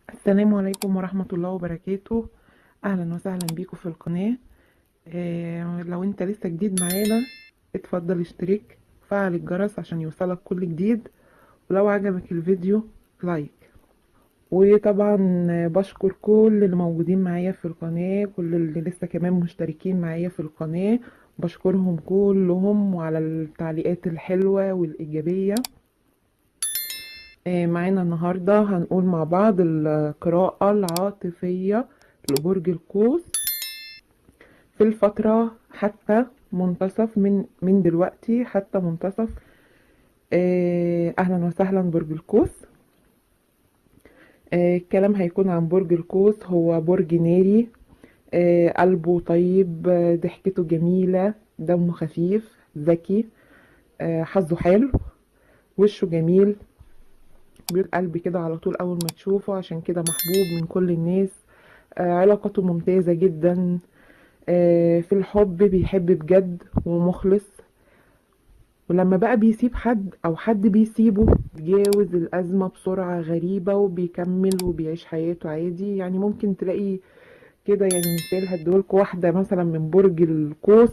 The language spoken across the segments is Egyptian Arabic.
السلام عليكم ورحمة الله وبركاته أهلا وسهلا بيكم في القناة إيه لو انت لسه جديد معانا اتفضل اشترك فعل الجرس عشان يوصلك كل جديد ولو عجبك الفيديو لايك وطبعا بشكر كل اللي موجودين معايا في القناة كل اللي لسه كمان مشتركين معايا في القناة بشكرهم كلهم وعلى التعليقات الحلوة والإيجابية آه، معانا النهاردة هنقول مع بعض القراءة العاطفية لبرج القوس في الفترة حتى منتصف من من دلوقتي حتى منتصف آه، أهلا وسهلا برج القوس آه، الكلام هيكون عن برج القوس هو برج ناري آه، قلبه طيب آه، ضحكته جميلة دمه خفيف ذكي آه، حظه حلو وشه جميل بيقول قلبي كده على طول اول ما تشوفه عشان كده محبوب من كل الناس آه علاقته ممتازة جدا آه في الحب بيحب بجد ومخلص ولما بقى بيسيب حد او حد بيسيبه بيتجاوز الازمة بسرعة غريبة وبيكمل وبيعيش حياته عادي يعني ممكن تلاقي كده يعني مثال هديهولكوا واحدة مثلا من برج القوس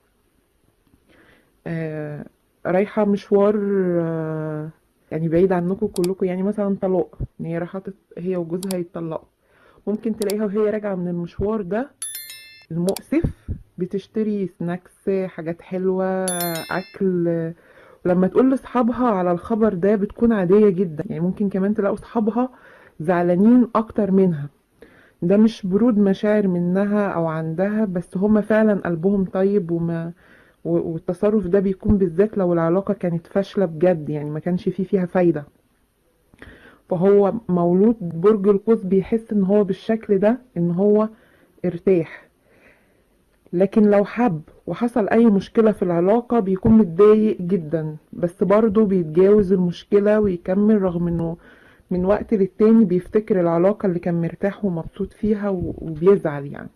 آه رايحة مشوار آه يعني بعيد عنكم كلكم يعني مثلا طلاق ان هي رايحة تت- هي وجوزها يتطلقوا ممكن تلاقيها وهي راجعة من المشوار ده المؤسف بتشتري سناكس حاجات حلوة أكل ولما تقول لأصحابها على الخبر ده بتكون عادية جدا يعني ممكن كمان تلاقوا أصحابها زعلانين أكتر منها ده مش برود مشاعر منها أو عندها بس هما فعلا قلبهم طيب وما و- والتصرف ده بيكون بالذات لو العلاقة كانت فاشلة بجد يعني ما كانش فيه فيها فايدة فهو مولود برج القوس بيحس ان هو بالشكل ده ان هو ارتاح لكن لو حب وحصل اي مشكلة في العلاقة بيكون متضايق جدا بس برضه بيتجاوز المشكلة ويكمل رغم انه من وقت للتاني بيفتكر العلاقة اللي كان مرتاح ومبسوط فيها و- وبيزعل يعني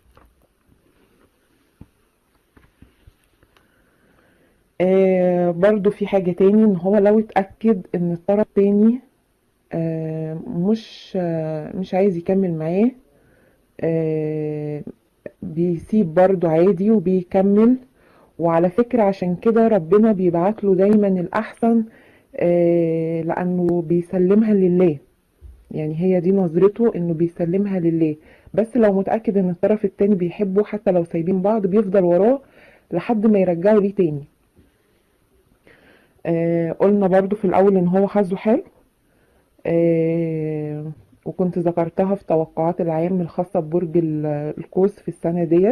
آه برضه في حاجة تاني ان هو لو اتأكد ان الطرف التاني آه مش آه مش عايز يكمل معاه آه بيسيب برضه عادي وبيكمل وعلى فكرة عشان كده ربنا بيبعت له دايما الأحسن آه لأنه بيسلمها لله يعني هي دي نظرته إنه بيسلمها لله بس لو متأكد إن الطرف التاني بيحبه حتى لو سايبين بعض بيفضل وراه لحد ما يرجعه ليه تاني آه قلنا برضو في الأول إن هو حظه حلو آه وكنت ذكرتها في توقعات العام الخاصة ببرج ال- القوس في السنة ديت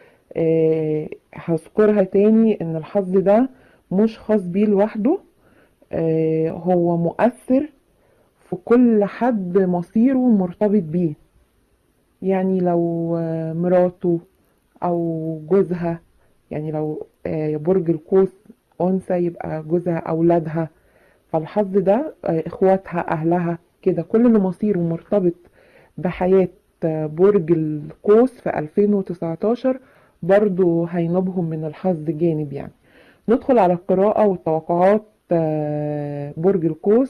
آه هذكرها تاني ان الحظ ده مش خاص بيه لوحده آه هو مؤثر في كل حد مصيره مرتبط بيه يعني لو آه مراته او جوزها يعني لو آه برج القوس انثى يبقى جوزها اولادها فالحظ ده آه، اخواتها اهلها كده كل اللي مصيره مرتبط بحياة آه، برج القوس في 2019 برضو هينوبهم من الحظ جانب يعني ندخل على القراءة والتوقعات آه، برج القوس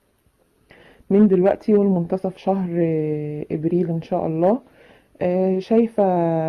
من دلوقتي والمنتصف شهر آه، ابريل ان شاء الله آه، شايفة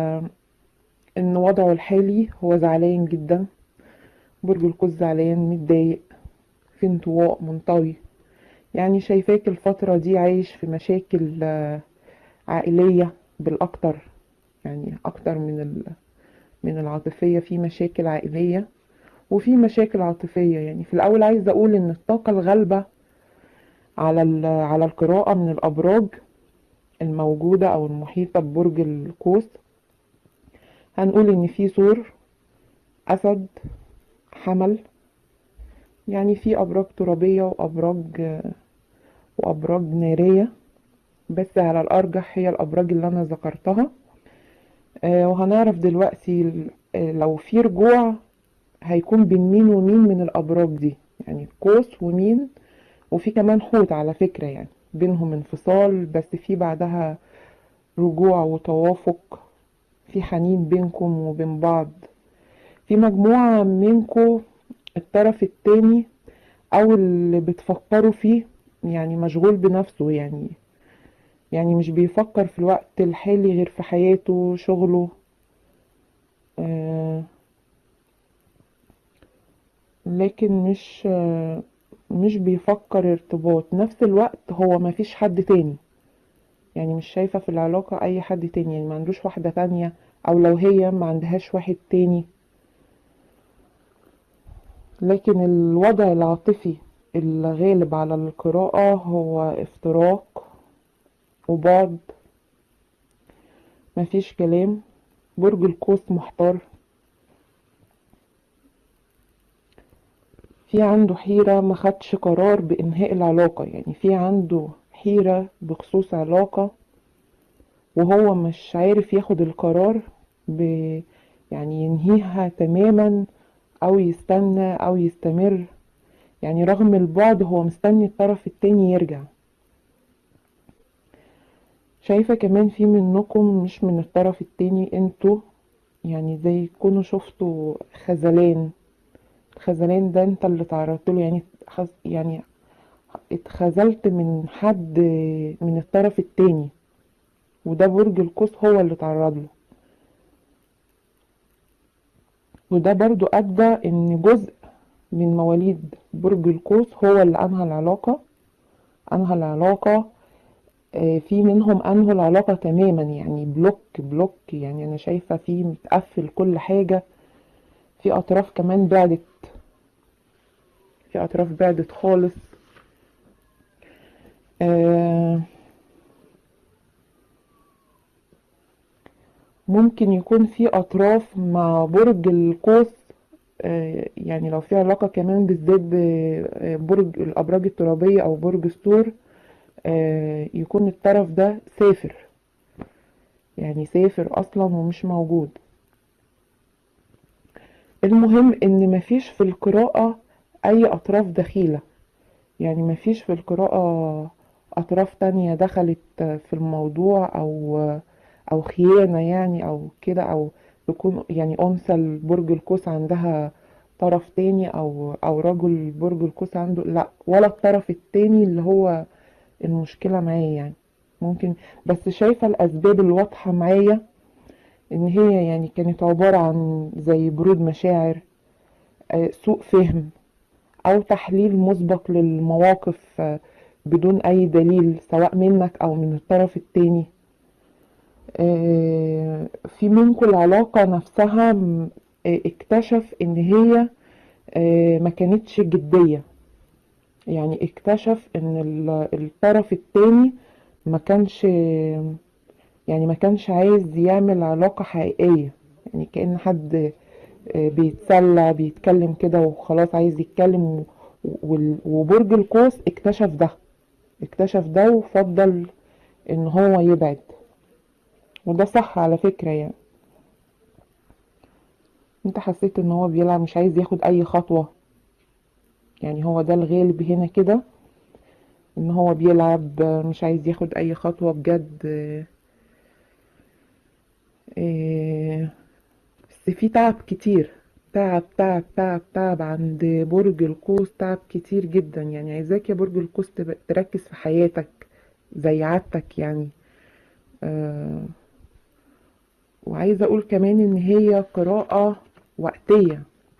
ان وضعه الحالي هو زعلان جدا برج القوس زعلان متضايق في انطواء منطوي يعني شايفاك الفترة دي عايش في مشاكل آه، عائلية بالأكتر يعني أكتر من ال... من العاطفية في مشاكل عائلية وفي مشاكل عاطفية يعني في الأول عايزة أقول إن الطاقة الغالبة على ال... على القراءة من الأبراج الموجودة أو المحيطة ببرج القوس هنقول إن في ثور أسد حمل يعني في أبراج ترابية وأبراج وأبراج نارية بس على الأرجح هي الأبراج اللي أنا ذكرتها آه، وهنعرف دلوقتي ال- آه، لو في رجوع هيكون بين مين ومين من الأبراج دي يعني قوس ومين وفي كمان حوت على فكرة يعني بينهم انفصال بس في بعدها رجوع وتوافق في حنين بينكم وبين بعض في مجموعة منكم الطرف التاني أو اللي بتفكروا فيه يعني مشغول بنفسه يعني يعني مش بيفكر في الوقت الحالي غير في حياته شغله آه لكن مش آه مش بيفكر ارتباط نفس الوقت هو مفيش حد تاني يعني مش شايفة في العلاقة أي حد تاني يعني ما عندوش واحدة تانية أو لو هي ما عندهاش واحد تاني لكن الوضع العاطفي الغالب على القراءة هو افتراق وبعد مفيش كلام برج القوس محتار في عنده حيرة ما خدش قرار بإنهاء العلاقة يعني في عنده حيرة بخصوص علاقة وهو مش عارف ياخد القرار ب يعني ينهيها تماما أو يستنى أو يستمر يعني رغم البعد هو مستني الطرف التاني يرجع شايفة كمان في منكم مش من الطرف التاني انتوا يعني زي تكونوا شفتوا خذلان الخذلان ده انت اللي تعرضت له يعني خز... يعني اتخذلت من حد من الطرف التاني وده برج القوس هو اللي تعرض له وده برضو ادى ان جزء من مواليد برج القوس هو اللي انهى العلاقة انهى العلاقة آه، في منهم انهوا العلاقة تماما يعني بلوك بلوك يعني انا شايفة في متقفل كل حاجة في اطراف كمان بعدت في اطراف بعدت خالص آه، ممكن يكون في اطراف مع برج القوس آه، يعني لو في علاقة كمان بالذات ببرج الابراج الترابية او برج الثور آه، يكون الطرف ده سافر يعني سافر اصلا ومش موجود المهم ان مفيش في القراءة اي اطراف دخيلة يعني مفيش في القراءة اطراف تانية دخلت في الموضوع او او خيانة يعني او كده او يكون يعني انثى البرج القوس عندها طرف تاني او او رجل برج القوس عنده لا ولا الطرف التاني اللي هو المشكلة معايا يعني ممكن بس شايفة الاسباب الواضحة معايا ان هي يعني كانت عبارة عن زي برود مشاعر آه، سوء فهم او تحليل مسبق للمواقف آه، بدون اي دليل سواء منك او من الطرف التاني آه، في منكم العلاقة نفسها م- آه، اكتشف ان هي آه، ما كانتش جدية يعني اكتشف ان ال- الطرف التاني ما كانش يعني ما كانش عايز يعمل علاقة حقيقية يعني كأن حد آه، بيتسلى بيتكلم كده وخلاص عايز يتكلم و- وال- وبرج القوس اكتشف ده اكتشف ده وفضل ان هو يبعد وده صح على فكرة يعني انت حسيت ان هو بيلعب مش عايز ياخد اي خطوة يعني هو ده الغالب هنا كده ان هو بيلعب آه، مش عايز ياخد اي خطوة بجد آه، آه، بس في تعب كتير تعب تعب تعب تعب عند برج القوس تعب كتير جدا يعني عايزاك يا برج القوس تب- تركز في حياتك زي عادتك يعني آه وعايزة اقول كمان ان هي قراءة وقتية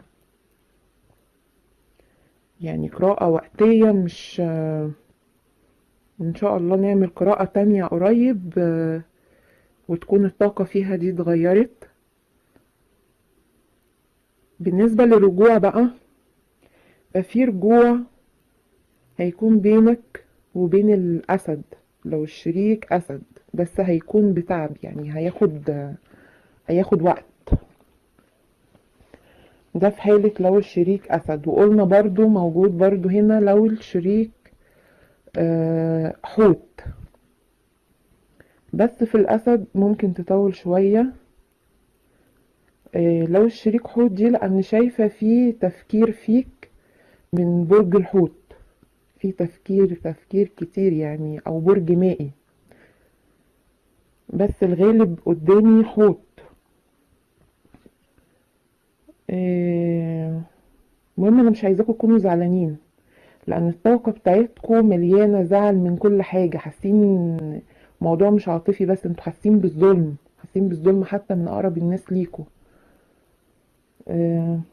يعني قراءة وقتية مش آه ان شاء الله نعمل قراءة تانية قريب آه وتكون الطاقة فيها دي اتغيرت بالنسبة للرجوع بقى ففي رجوع هيكون بينك وبين الأسد لو الشريك أسد بس هيكون بتعب يعني هياخد هياخد وقت ده في حالة لو الشريك أسد وقلنا برضو موجود برضو هنا لو الشريك آه، حوت بس في الأسد ممكن تطول شوية آه، لو الشريك حوت دي لأن شايفة في تفكير فيك من برج الحوت في تفكير تفكير كتير يعني أو برج مائي بس الغالب قدامي حوت آه، المهم أنا مش عايزاكم تكونوا زعلانين لأن الطاقة بتاعتكم مليانة زعل من كل حاجة حاسين موضوع مش عاطفي بس انتوا حاسين بالظلم حاسين بالظلم حتى من اقرب الناس ليكوا آه،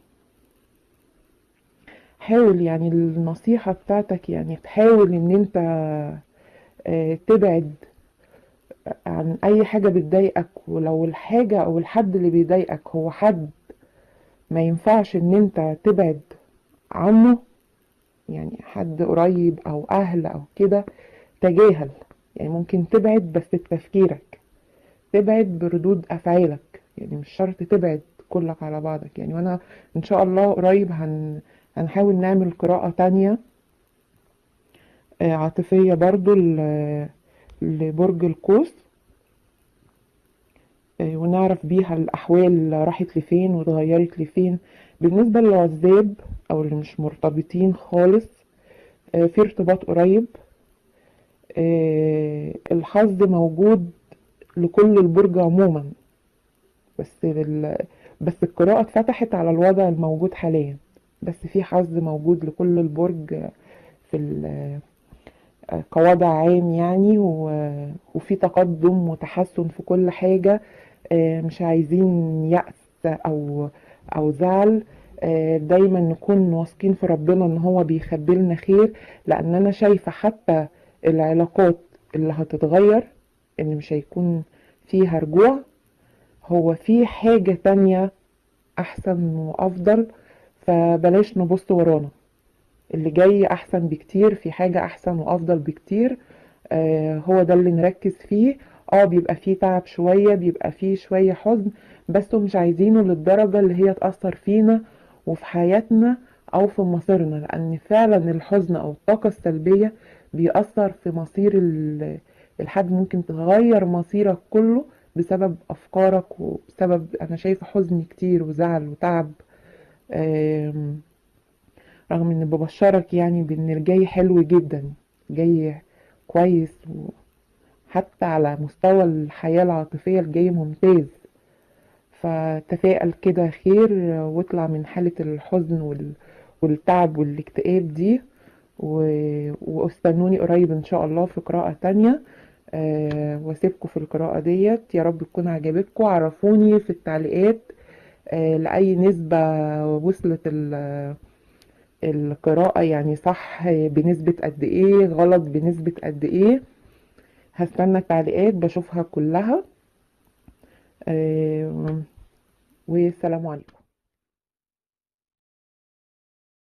حاول يعني النصيحة بتاعتك يعني تحاول ان انت آه، تبعد عن اي حاجة بتضايقك ولو الحاجة او الحد اللي بيضايقك هو حد ما ينفعش ان انت تبعد عنه يعني حد قريب او اهل او كده تجاهل يعني ممكن تبعد بس بتفكيرك تبعد بردود افعالك يعني مش شرط تبعد كلك على بعضك يعني وانا ان شاء الله قريب هن هنحاول نعمل قراءة تانية آه، عاطفية برضو ل- لبرج القوس آه، ونعرف بيها الأحوال راحت لفين واتغيرت لفين بالنسبة للعزاب أو اللي مش مرتبطين خالص آه، في ارتباط قريب آه، الحظ موجود لكل البرج عموما بس ال... بس القراءة اتفتحت على الوضع الموجود حاليا بس في حظ موجود لكل البرج في ال... كوضع عام يعني و... وفي تقدم وتحسن في كل حاجة آه، مش عايزين يأس أو أو زعل آه، دايما نكون واثقين في ربنا ان هو بيخبي لنا خير لان انا شايفة حتى العلاقات اللي هتتغير ان مش هيكون فيها رجوع هو في حاجة تانية احسن وافضل فبلاش نبص ورانا اللي جاي احسن بكتير في حاجة احسن وافضل بكتير آه هو ده اللي نركز فيه اه بيبقى فيه تعب شوية بيبقى فيه شوية حزن بس مش عايزينه للدرجة اللي هي تأثر فينا وفي حياتنا او في مصيرنا لان فعلا الحزن او الطاقة السلبية بيأثر في مصير ال- الحد ممكن تغير مصيرك كله بسبب افكارك وبسبب انا شايفة حزن كتير وزعل وتعب آم، رغم ان ببشرك يعني بان الجاي حلو جدا جاي كويس وحتى على مستوى الحياة العاطفية الجاي ممتاز فتفائل كده خير واطلع من حالة الحزن وال... والتعب والاكتئاب دي و... واستنوني قريب ان شاء الله في قراءة تانية أه واسيبكم في القراءة ديت يا رب تكون عجبتكم عرفوني في التعليقات أه لأي نسبة وصلت ال... القراءة يعني صح بنسبة قد ايه غلط بنسبة قد ايه هستنى التعليقات بشوفها كلها أه والسلام عليكم